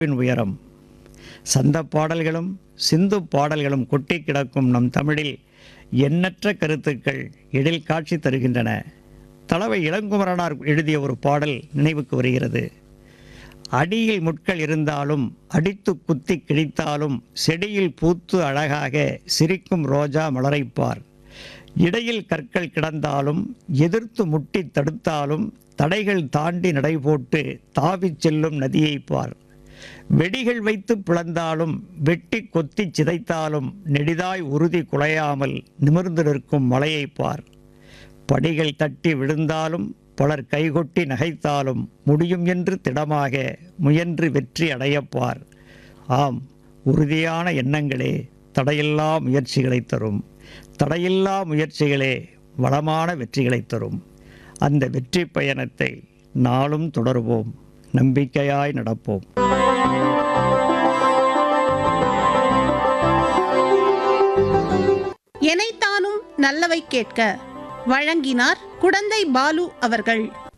பின் உயரம் சந்த பாடல்களும் சிந்து பாடல்களும் கொட்டி கிடக்கும் நம் தமிழில் எண்ணற்ற கருத்துக்கள் எழில் காட்சி தருகின்றன தளவை இளங்குமரனார் எழுதிய ஒரு பாடல் நினைவுக்கு வருகிறது அடியில் முட்கள் இருந்தாலும் அடித்து குத்தி கிழித்தாலும் செடியில் பூத்து அழகாக சிரிக்கும் ரோஜா மலரைப்பார் இடையில் கற்கள் கிடந்தாலும் எதிர்த்து முட்டி தடுத்தாலும் தடைகள் தாண்டி நடைபோட்டு தாவிச் செல்லும் நதியைப் பார் வெடிகள் வைத்து பிளந்தாலும் வெட்டி கொத்தி சிதைத்தாலும் நெடிதாய் உறுதி குலையாமல் நிமிர்ந்து நிற்கும் மலையைப் பார் படிகள் தட்டி விழுந்தாலும் பலர் கைகொட்டி நகைத்தாலும் முடியும் என்று திடமாக முயன்று வெற்றி அடையப்பார் ஆம் உறுதியான எண்ணங்களே தடையில்லா முயற்சிகளை தரும் தடையில்லா முயற்சிகளே வளமான வெற்றிகளை தரும் அந்த வெற்றி பயணத்தை நாளும் தொடருவோம் நம்பிக்கையாய் நடப்போம் எனைத்தானும் நல்லவை கேட்க வழங்கினார் குடந்தை பாலு அவர்கள்